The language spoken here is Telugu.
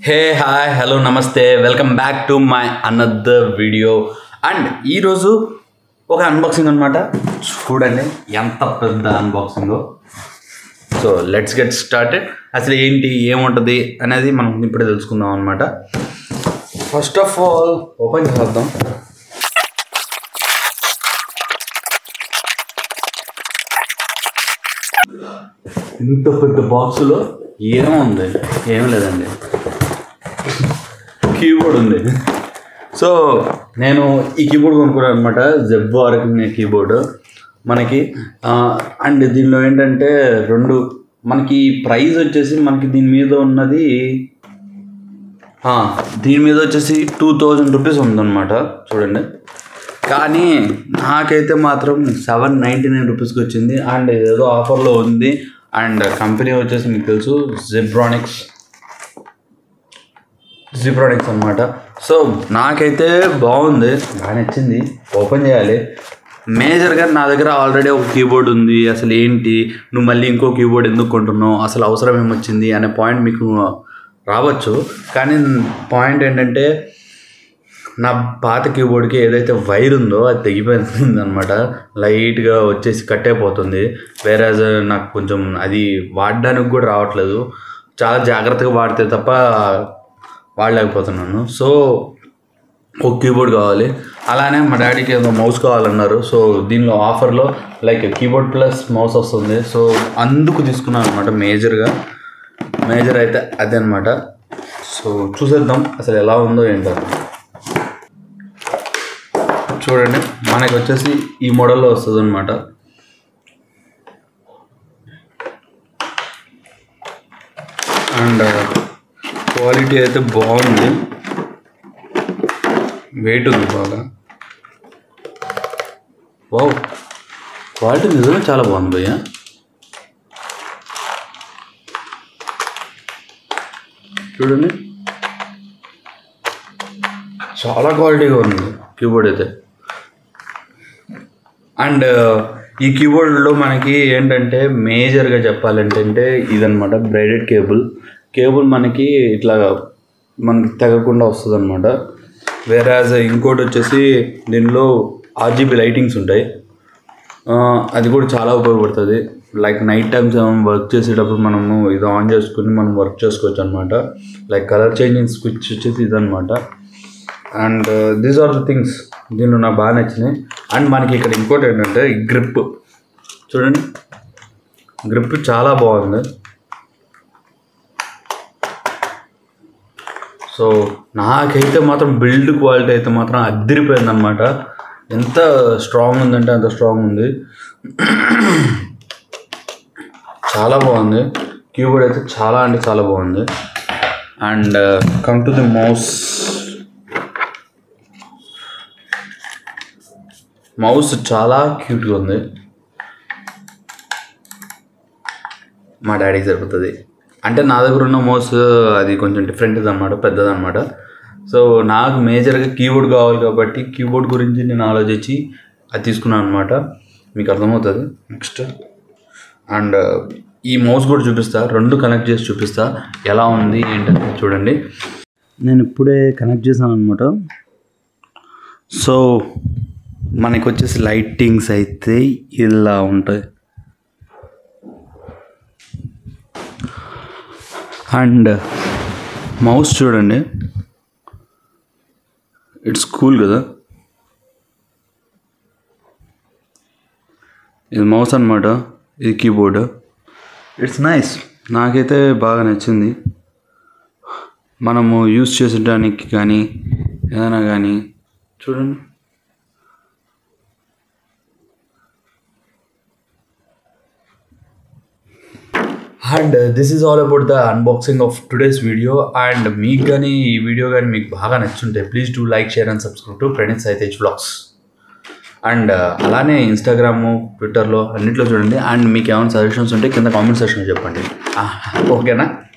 hey hi hello namaste welcome back to my another video and ఈరోజు ఒక అన్బాక్సింగ్ అనమాట చూడండి ఎంత పెద్ద unboxing so let's get started అసలు ఏంటి ఏముంటుంది అనేది మనం ఇప్పుడే తెలుసుకుందాం అనమాట ఫస్ట్ ఆఫ్ ఆల్ ఓపెన్ చేద్దాం ఇంత పెద్ద బాక్సులో ఏముంది ఏం లేదండి కీబోర్డ్ ఉంది సో నేను ఈ కీబోర్డ్ కొనుక్కున్నాను అనమాట జెబ్ ఆర్కింగ్ కీబోర్డ్ మనకి అండ్ దీనిలో ఏంటంటే రెండు మనకి ప్రైస్ వచ్చేసి మనకి దీని మీద ఉన్నది ఆ, దీని మీద వచ్చేసి టూ థౌజండ్ రూపీస్ ఉందన్నమాట చూడండి కానీ నాకైతే మాత్రం సెవెన్ నైంటీ నైన్ రూపీస్కి వచ్చింది అండ్ ఏదో ఆఫర్లో ఉంది అండ్ కంపెనీ వచ్చేసి మీకు తెలుసు జిబ్రానిక్స్ జిబ్రానిక్స్ అనమాట సో నాకైతే బాగుంది బాగా నచ్చింది ఓపెన్ చేయాలి మేజర్గా నా దగ్గర ఆల్రెడీ ఒక కీబోర్డ్ ఉంది అసలు ఏంటి నువ్వు మళ్ళీ ఇంకో కీబోర్డ్ ఎందుకు కొంటున్నావు అసలు అవసరం ఏమొచ్చింది అనే పాయింట్ మీకు రావచ్చు కానీ పాయింట్ ఏంటంటే నా పాత కీబోర్డ్కి ఏదైతే వైర్ ఉందో అది తెగిపోయింది అనమాట లైట్గా వచ్చేసి కట్ అయిపోతుంది వేరే నాకు కొంచెం అది వాడడానికి కూడా రావట్లేదు చాలా జాగ్రత్తగా వాడితే తప్ప వాడలేకపోతున్నాను సో ఒక కీబోర్డ్ కావాలి అలానే మా డాడీకి ఏదో మౌస్ కావాలన్నారు సో దీనిలో ఆఫర్లో లైక్ కీబోర్డ్ ప్లస్ మౌస్ వస్తుంది సో అందుకు తీసుకున్నాను అనమాట మేజర్గా మేజర్ అయితే అదే అనమాట సో చూసేద్దాం అసలు ఎలా ఉందో ఏంటో చూడండి మనకి వచ్చేసి ఈ మోడల్లో వస్తుంది అనమాట అండ్ క్వాలిటీ అయితే బాగుంది వెయిట్ ఉంది బాగా వావ్ క్వాలిటీ నిజంగా చాలా బాగుంది భయ్య చూడండి చాలా క్వాలిటీగా ఉంది కీబోర్డ్ అయితే అండ్ ఈ కీబోర్డ్లో మనకి ఏంటంటే మేజర్గా చెప్పాలంటే ఇదనమాట బ్రైడెడ్ కేబుల్ కేబుల్ మనకి ఇట్లా మనకి తెగకుండా వస్తుంది అనమాట వేరే ఇంకోటి వచ్చేసి దీనిలో ఆర్జీబీ లైటింగ్స్ ఉంటాయి ఆ, అది కూడా చాలా ఉపయోగపడుతుంది లైక్ నైట్ టైమ్స్ ఏమైనా వర్క్ చేసేటప్పుడు మనము ఇది ఆన్ చేసుకుని మనం వర్క్ చేసుకోవచ్చు అనమాట లైక్ కలర్ చేంజింగ్ స్విచ్ వచ్చేసి ఇదనమాట and these are the things దీనిలో నాకు బాగా నచ్చినాయి అండ్ మనకి ఇక్కడ ఇంకోటి ఏంటంటే గ్రిప్ చూడండి గ్రిప్ చాలా బాగుంది సో నాకైతే మాత్రం బిల్డ్ క్వాలిటీ అయితే మాత్రం అద్దరిపోయింది అనమాట ఎంత స్ట్రాంగ్ ఉందంటే అంత స్ట్రాంగ్ ఉంది చాలా బాగుంది కీబోర్డ్ అయితే చాలా అంటే చాలా బాగుంది and come to the mouse mouse చాలా క్యూట్గా ఉంది మా డాడీకి సరిపోతుంది అంటే నా దగ్గర ఉన్న మౌస్ అది కొంచెం డిఫరెంట్ అనమాట పెద్దదన్నమాట సో నాకు మేజర్గా కీబోర్డ్ కావాలి కాబట్టి కీబోర్డ్ గురించి నేను ఆలోచించి అది తీసుకున్నాను అనమాట మీకు అర్థమవుతుంది నెక్స్ట్ అండ్ ఈ మౌస్ కూడా చూపిస్తా రెండు కనెక్ట్ చేసి చూపిస్తా ఎలా ఉంది ఏంటంటే చూడండి నేను ఇప్పుడే కనెక్ట్ చేశాను అనమాట సో మనకి వచ్చేసి లైటింగ్స్ అయితే ఇలా ఉంటాయి అండ్ మౌస్ చూడండి ఇట్స్ కూల్ కదా ఇది మౌస్ అనమాట ఇది కీబోర్డ్ ఇట్స్ నైస్ నాకైతే బాగా నచ్చింది మనము యూస్ చేసేటానికి కానీ ఏదైనా కానీ చూడండి and this is all about the unboxing of today's video and మీకు కానీ ఈ వీడియో కానీ మీకు బాగా నచ్చుంటే please do like share and subscribe to Praneeth Saitej blogs and అలానే ఇన్స్టాగ్రాము ట్విట్టర్లో అన్నింటిలో చూడండి అండ్ మీకు ఏమైనా సజెషన్స్ ఉంటే కింద కామెంట్ సెక్షన్లో చెప్పండి ఓకేనా